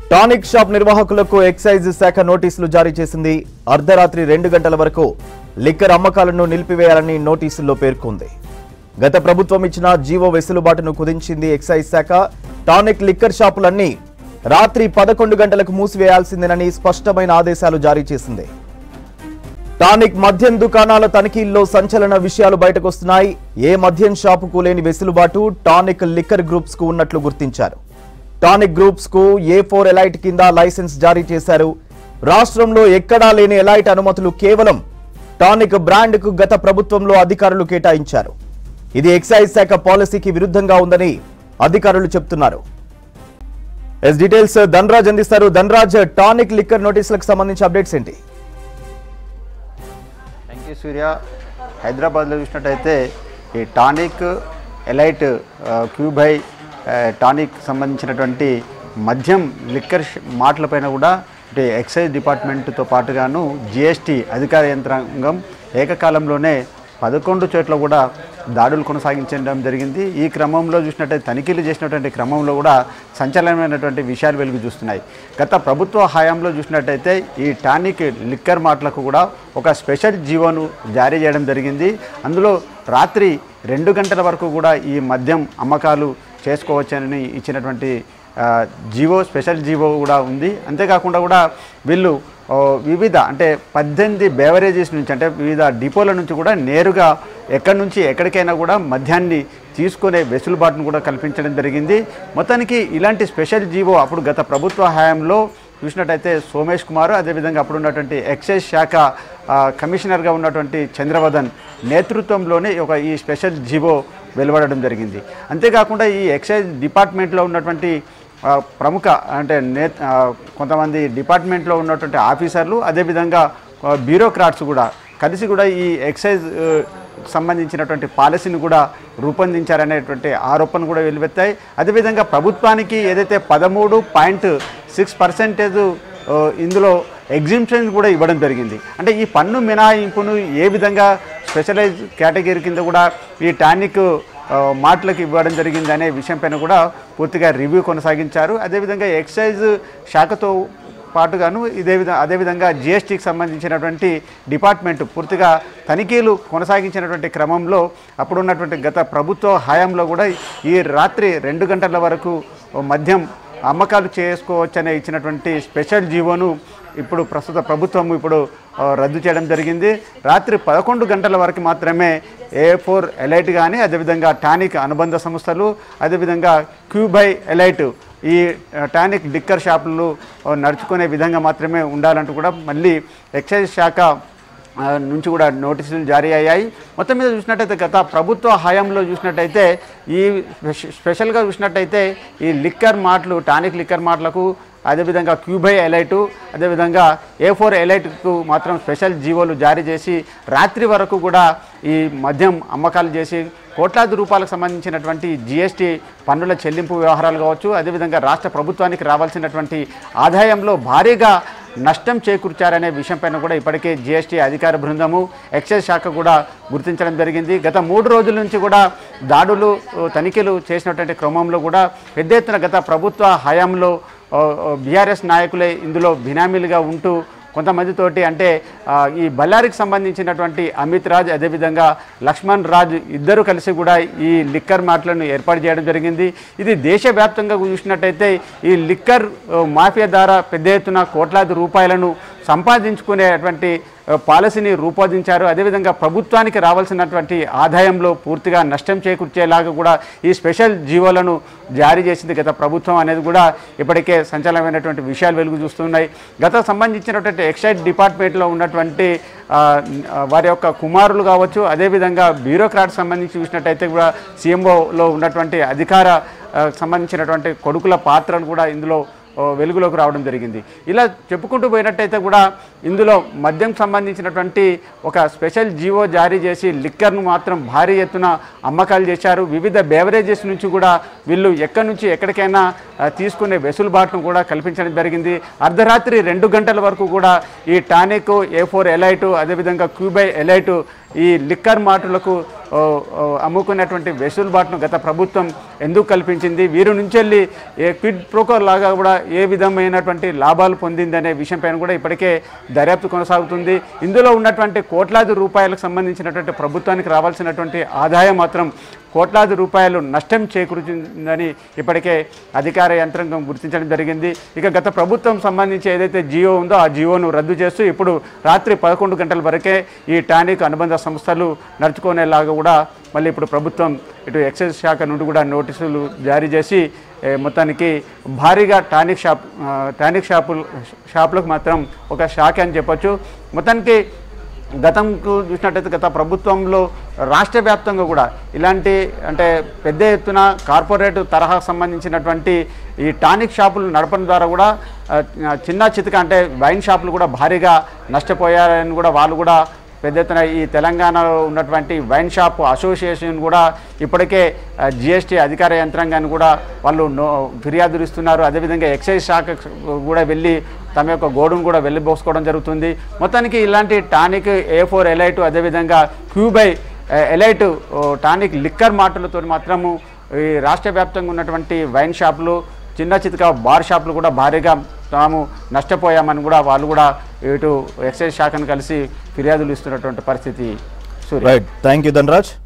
tonic shop నిర్వాహకులకు excise శాఖ నోటీసులు జారీ చేసింది అర్ధరాత్రి రెండు గంటల వరకు లిక్కర్ అమ్మకాలను నిలిపివేయాలని నోటీసుల్లో పేర్కొంది గత ప్రభుత్వం ఇచ్చిన జీవో వెసులుబాటును కుదించింది ఎక్సైజ్ శాఖ టానిక్ లిక్కర్ షాపులన్నీ రాత్రి పదకొండు గంటలకు మూసివేయాల్సిందేనని స్పష్టమైన ఆదేశాలు జారీ చేసింది టానిక్ మద్యం దుకాణాల తనిఖీల్లో సంచలన విషయాలు బయటకొస్తున్నాయి ఏ మద్యం షాపుకు లేని వెసులుబాటు టానిక్ లిక్కర్ గ్రూప్స్ కు ఉన్నట్లు గుర్తించారు టానిక్ గ్రూప్స్ కు ఏ ఫోర్ ఎలైట్ కింద లైసెన్స్ జారీ చేశారు రాష్ట్రంలో ఎక్కడా లేని ఎలైట్ అనుమతులు కేవలం టానిక్ బ్రాండ్ కు గత ప్రభుత్వంలో అధికారులు కేటాయించారు ఇది ఎక్సైజ్ శాఖ పాలసీకి విరుద్ధంగా ఉందని అధికారులు చెప్తున్నారు ఎస్ డీటెయిల్స్ ధనరాజ్ అందిస్తారు ధనరాజ్ టానిక్ లిక్కర్ నోటీసులకు సంబంధించి అప్డేట్స్ ఏంటి థ్యాంక్ యూ సూర్య హైదరాబాద్లో చూసినట్టయితే ఈ టానిక్ ఎలైట్ ఆ, క్యూబై ఆ, టానిక్ సంబంధించినటువంటి మద్యం లిక్కర్ ష్- మాటలపైన కూడా అంటే ఎక్సైజ్ డిపార్ట్మెంట్తో పాటుగాను జిఎస్టీ అధికార యంత్రాంగం ఏకకాలంలోనే పదకొండు చోట్ల కూడా దాడులు కొనసాగించడం జరిగింది ఈ క్రమంలో చూసినట్టయితే తనిఖీలు చేసినటువంటి క్రమంలో కూడా సంచలనమైనటువంటి విషయాలు వెలుగు చూస్తున్నాయి గత ప్రభుత్వ హయాంలో చూసినట్టయితే ఈ టానిక్ లిక్కర్ మాటలకు కూడా ఒక స్పెషల్ జీవోను జారీ చేయడం జరిగింది అందులో రాత్రి రెండు గంటల వరకు కూడా ఈ మద్యం అమ్మకాలు చేసుకోవచ్చని ఇచ్చినటువంటి ఆ, జీవో స్పెషల్ జీవో కూడా ఉంది అంతేకాకుండా కూడా వీళ్ళు ఓ, వివిధ అంటే పద్దెనిమిది బేవరేజెస్ నుంచి అంటే వివిధ డిపోల నుంచి కూడా నేరుగా ఎక్కడి నుంచి ఎక్కడికైనా కూడా మద్యాన్ని తీసుకునే వెసులుబాటును కూడా కల్పించడం జరిగింది మొత్తానికి ఇలాంటి స్పెషల్ జీవో అప్పుడు గత ప్రభుత్వ హయాంలో చూసినట్టయితే సోమేష్ కుమార్ అదేవిధంగా అప్పుడు ఉన్నటువంటి ఎక్సైజ్ శాఖ ఆ, కమిషనర్గా ఉన్నటువంటి చంద్రవదన్ నేతృత్వంలోనే ఒక ఈ స్పెషల్ జీవో వెలువడడం జరిగింది అంతేకాకుండా ఈ ఎక్సైజ్ డిపార్ట్మెంట్లో ఉన్నటువంటి ఆ, ప్రముఖ అంటే నే ఆ, కొంతమంది డిపార్ట్మెంట్లో ఉన్నటువంటి ఆఫీసర్లు అదేవిధంగా ఆ, బ్యూరోక్రాట్స్ కూడా కలిసి కూడా ఈ ఎక్సైజ్ ఆ, సంబంధించినటువంటి పాలసీని కూడా రూపొందించారనేటువంటి ఆరోపణలు కూడా వెలువెత్తాయి అదేవిధంగా ప్రభుత్వానికి ఏదైతే పదమూడు పాయింట్ సిక్స్ పర్సెంటేజ్ ఇందులో ఎగ్జిబిషన్ కూడా ఇవ్వడం జరిగింది అంటే ఈ పన్ను మినహాయింపును ఏ విధంగా స్పెషలైజ్ కేటగిరీ కింద కూడా ఈ టానిక్ ఆ, మాటలకు ఇవ్వడం జరిగింది అనే విషయంపైన కూడా పూర్తిగా రివ్యూ కొనసాగించారు అదేవిధంగా ఎక్సైజ్ శాఖతో పాటుగాను ఇదే విధంగా అదేవిధంగా జిఎస్టీకి సంబంధించినటువంటి డిపార్ట్మెంట్ పూర్తిగా తనిఖీలు కొనసాగించినటువంటి క్రమంలో అప్పుడున్నటువంటి గత ప్రభుత్వ హయాంలో కూడా ఈ రాత్రి రెండు గంటల వరకు మద్యం అమ్మకాలు చేసుకోవచ్చనే ఇచ్చినటువంటి స్పెషల్ జీవోను ఇప్పుడు ప్రస్తుత ప్రభుత్వం ఇప్పుడు ఆ, రద్దు చేయడం జరిగింది రాత్రి పదకొండు గంటల వరకు మాత్రమే ఏ ఫోర్ ఎలైట్ కానీ అదేవిధంగా టానిక్ అనుబంధ సంస్థలు అదేవిధంగా క్యూబై ఎలైట్ ఈ ఆ, టానిక్ లిక్కర్ షాపులు ఆ, నడుచుకునే విధంగా మాత్రమే ఉండాలంటూ కూడా మళ్ళీ ఎక్సైజ్ శాఖ ఆ, నుంచి కూడా నోటీసులు జారీ అయ్యాయి మొత్తం మీద చూసినట్టయితే గత ప్రభుత్వ హయాంలో చూసినట్టయితే ఈ స్పెష- స్పెషల్గా చూసినట్టయితే ఈ లిక్కర్ మాటలు టానిక్ లిక్కర్ మాటలకు అదేవిధంగా క్యూబై ఎలైటు అదేవిధంగా ఏ ఫోర్ ఎలైట్కు మాత్రం స్పెషల్ జీవోలు జారీ చేసి రాత్రి వరకు కూడా ఈ మద్యం అమ్మకాలు చేసి కోట్లాది రూపాయలకు సంబంధించినటువంటి జిఎస్టీ పన్నుల చెల్లింపు వ్యవహారాలు కావచ్చు అదేవిధంగా రాష్ట్ర ప్రభుత్వానికి రావాల్సినటువంటి ఆదాయంలో భారీగా నష్టం చేకూర్చారనే విషయంపైన కూడా ఇప్పటికే జిఎస్టీ అధికార బృందము ఎక్సైజ్ శాఖ కూడా గుర్తించడం జరిగింది గత మూడు రోజుల నుంచి కూడా దాడులు ఓ, తనిఖీలు చేసినటువంటి క్రమంలో కూడా పెద్ద ఎత్తున గత ప్రభుత్వ హయాంలో బీఆర్ఎస్ నాయకులే ఇందులో బినామీలుగా ఉంటూ కొంతమందితోటి అంటే ఆ, ఈ బళ్ళారికి సంబంధించినటువంటి అమిత్ రాజ్ అదేవిధంగా లక్ష్మణ్ రాజ్ ఇద్దరు కలిసి కూడా ఈ లిక్కర్ మార్ట్లను ఏర్పాటు చేయడం జరిగింది ఇది దేశవ్యాప్తంగా చూసినట్టయితే ఈ లిక్కర్ ఆ, మాఫియా ద్వారా పెద్ద ఎత్తున కోట్లాది రూపాయలను సంపాదించుకునేటువంటి ఆ, పాలసీని రూపొందించారు అదేవిధంగా ప్రభుత్వానికి రావాల్సినటువంటి ఆదాయంలో పూర్తిగా నష్టం చేకూర్చేలాగా కూడా ఈ స్పెషల్ జీవోలను జారీ చేసింది గత ప్రభుత్వం అనేది కూడా ఇప్పటికే సంచలనమైనటువంటి విషయాలు వెలుగు చూస్తున్నాయి గత సంబంధించినటువంటి ఎక్సైజ్ డిపార్ట్మెంట్లో ఉన్నటువంటి ఆ, ఆ, వారి యొక్క కుమారులు కావచ్చు అదేవిధంగా బ్యూరోక్రాట్ సంబంధించి చూసినట్టయితే కూడా సీఎంఓలో ఉన్నటువంటి అధికార ఆ, సంబంధించినటువంటి కొడుకుల పాత్రను కూడా ఇందులో ఓ, వెలుగులోకి రావడం జరిగింది ఇలా చెప్పుకుంటూ పోయినట్టయితే కూడా ఇందులో మద్యం సంబంధించినటువంటి ఒక స్పెషల్ జీవో జారీ చేసి లిక్కర్ను మాత్రం భారీ ఎత్తున అమ్మకాలు చేశారు వివిధ బేవరేజెస్ నుంచి కూడా వీళ్ళు ఎక్కడి నుంచి ఎక్కడికైనా ఆ, తీసుకునే వెసులుబాటును కూడా కల్పించడం జరిగింది అర్ధరాత్రి రెండు గంటల వరకు కూడా ఈ టానిక్ ఏ ఫోర్ ఎలైటు అదేవిధంగా క్యూబై ఎలైటు ఈ లిక్కర్ మాటలకు ఓ, ఓ, అమ్ముకునేటువంటి వెసులుబాటును గత ప్రభుత్వం ఎందుకు కల్పించింది వీరి నుంచి వెళ్ళి ఏ క్విడ్ ప్రోకర్ లాగా కూడా ఏ విధమైనటువంటి లాభాలు పొందిందనే విషయంపైన కూడా ఇప్పటికే దర్యాప్తు కొనసాగుతుంది ఇందులో ఉన్నటువంటి కోట్లాది రూపాయలకు సంబంధించినటువంటి ప్రభుత్వానికి రావాల్సినటువంటి ఆదాయం మాత్రం కోట్లాది రూపాయలు నష్టం చేకూరుతుందని ఇప్పటికే అధికార యంత్రాంగం గుర్తించడం జరిగింది ఇక గత ప్రభుత్వం సంబంధించి ఏదైతే జియో ఉందో ఆ జియోను రద్దు చేస్తూ ఇప్పుడు రాత్రి పదకొండు గంటల వరకే ఈ టానిక్ అనుబంధ సంస్థలు నడుచుకునేలాగా కూడా మళ్ళీ ఇప్పుడు ప్రభుత్వం ఇటు ఎక్సైజ్ శాఖ నుండి కూడా నోటీసులు జారీ చేసి ఏ, మొత్తానికి భారీగా టానిక్ షాప్ ఆ, టానిక్ షాపులు షాపులకు మాత్రం ఒక శాఖ అని చెప్పొచ్చు మొత్తానికి గతంకు చూసినట్టయితే గత ప్రభుత్వంలో రాష్ట్ర వ్యాప్తంగా కూడా ఇలాంటి అంటే పెద్ద ఎత్తున కార్పొరేట్ తరహా సంబంధించినటువంటి ఈ టానిక్ షాపులు నడపడం ద్వారా కూడా ఆ, చిన్న చితక అంటే వైన్ షాపులు కూడా భారీగా నష్టపోయారని కూడా వాళ్ళు కూడా పెద్ద ఎత్తున ఈ తెలంగాణలో ఉన్నటువంటి వైన్ షాప్ అసోసియేషన్ కూడా ఇప్పటికే జిఎస్టీ అధికార యంత్రాంగాన్ని కూడా వాళ్ళు నో ఫిర్యాదులు ఇస్తున్నారు అదేవిధంగా ఎక్సైజ్ శాఖ కూడా వెళ్ళి తమ యొక్క గోడును కూడా వెళ్ళిపోసుకోవడం జరుగుతుంది మొత్తానికి ఇలాంటి టానిక్ ఏ ఫోర్ ఎలైట్ అదేవిధంగా క్యూబై ఎలైట్ టానిక్ లిక్కర్ మాటలతో మాత్రము ఈ రాష్ట్ర వ్యాప్తంగా ఉన్నటువంటి వైన్ షాపులు చిన్న చితక బార్ షాపులు కూడా భారీగా తాము నష్టపోయామని కూడా వాళ్ళు కూడా ఇటు ఎక్సైజ్ శాఖను కలిసి ఫిర్యాదులు ఇస్తున్నటువంటి పరిస్థితి Surya right thank you Dhanraj